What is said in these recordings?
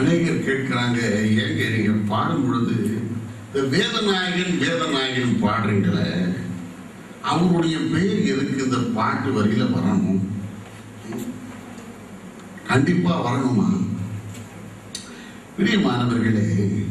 அநேகர் கேட்கிறாங்க ஏங்க நீங்க பாடும் பொழுது இந்த வேதநாயகன் வேதநாயகன் பாடுறீங்களே அவருடைய பெயர் எதுக்கு இந்த பாட்டு வரியில வரணும் கண்டிப்பா வரணுமா பிரியமானவர்களே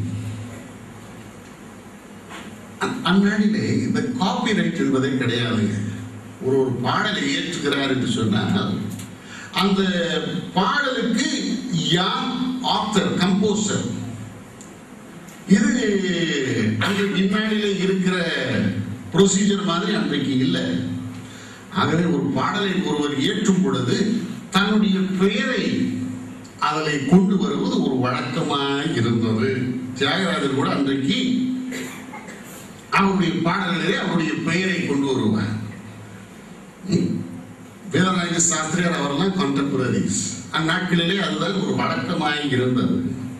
அந்- அந்நாளிலே இந்த காப்பி ரைட் என்பதே கிடையாதுங்க ஒரு ஒரு பாடலை ஏற்றுகிறார் என்று சொன்னால் அந்த பாடலுக்கு யார் ஆத்தர் கம்போசர் இது அங்கே இந்நாளிலே இருக்கிற ப்ரொசீஜர் மாதிரி அன்றைக்கு இல்லை ஆகவே ஒரு பாடலை ஒருவர் ஏற்றும் பொழுது தன்னுடைய பெயரை அதில் கொண்டு வருவது ஒரு வழக்கமாக இருந்தது தியாகராஜர் கூட அன்றைக்கு அவருடைய பாடல்களிலே அவருடைய பெயரை கொண்டு வருவார் ம். வேதநாயக சாஸ்திரியார் அவரெல்லாம் கான்டெம்பரரிஸ் அந்நாட்களிலே அதுதான் ஒரு வழக்கமாக இருந்தது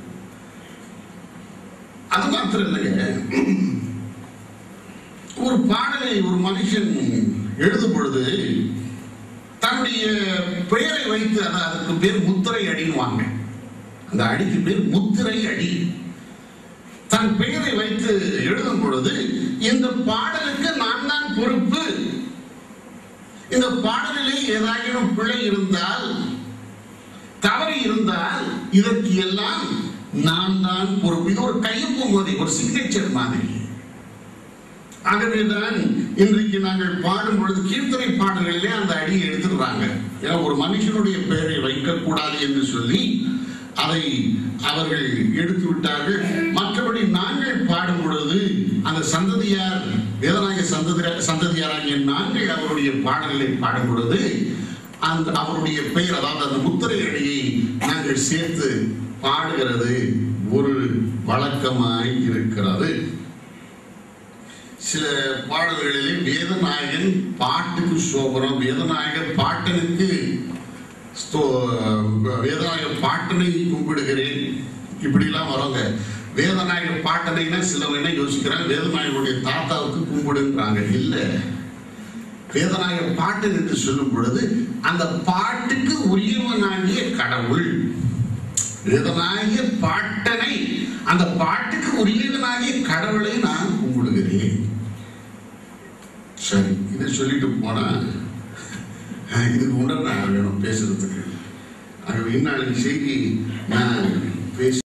அது மாத்திரம் இல்லைங்க ஒரு பாடலை ஒரு மனுஷன் எழுதும் பொழுது தன்னுடைய பெயரை வைத்து அது அதுக்கு பேர் முத்திரை அடின்னுவாங்க அந்த அடிக்கு பேர் முத்திரை அடி தன் பெயரை வைத்து எழுதும் பொழுது இந்த பாடலுக்கு நான் தான் பொறுப்பு இந்த பாடலிலே ஏதாயினும் பிழை இருந்தால் தவறு இருந்தால் இதற்கு எல்லாம் நான் தான் பொறுப்பு இது ஒரு கையொப்பு மாதிரி ஒரு சிக்னேச்சர் மாதிரி ஆகவேதான் இன்றைக்கு நாங்கள் பாடும் பொழுது கீர்த்தனை பாடல்களிலே அந்த அடியை எடுத்துடுறாங்க ஏன்னா ஒரு மனுஷனுடைய பெயரை வைக்கக்கூடாது என்று சொல்லி அதை அவர்கள் எடுத்து விட்டார்கள் மற்றபடி நாங்கள் பாடும் பொழுது அந்த சந்ததியார் வேதநாயக சந்ததியார் சந்ததியாராகிய நாங்கள் அவருடைய பாடல்களை பாடும் பொழுது அந்த அவருடைய பெயர் அதாவது அந்த முத்திரை அடியை நாங்கள் சேர்த்து பாடுகிறது ஒரு வழக்கமாய் இருக்கிறது சில பாடல்களிலே வேதநாயகன் பாட்டுக்கு சோபனம் வேதநாயகர் பாட்டனுக்கு ஸ்தோ- வேதநாயக பாட்டனை கும்பிடுகிறேன் இப்படிலாம் வருங்க வேதநாயக பாட்டனைனா சிலவங்க என்ன யோசிக்கிறாங்க வேதநாயகனுடைய தாத்தாவுக்கு கும்பிடுன்றாங்க இல்ல வேதநாயக பாட்டன் என்று சொல்லும் பொழுது அந்த பாட்டுக்கு உரியவனாகிய கடவுள் வேதநாயக பாட்டனை அந்த பாட்டுக்கு உரியவனாகிய கடவுளை நான் கும்பிடுகிறேன் சரி இதை சொல்லிட்டு போனா அஹ், இதுக்கு முன்னாடி நான் வேணும் பேசுறதுக்கு ஆகவே இந்நாளின் செய்தி நான் பேசி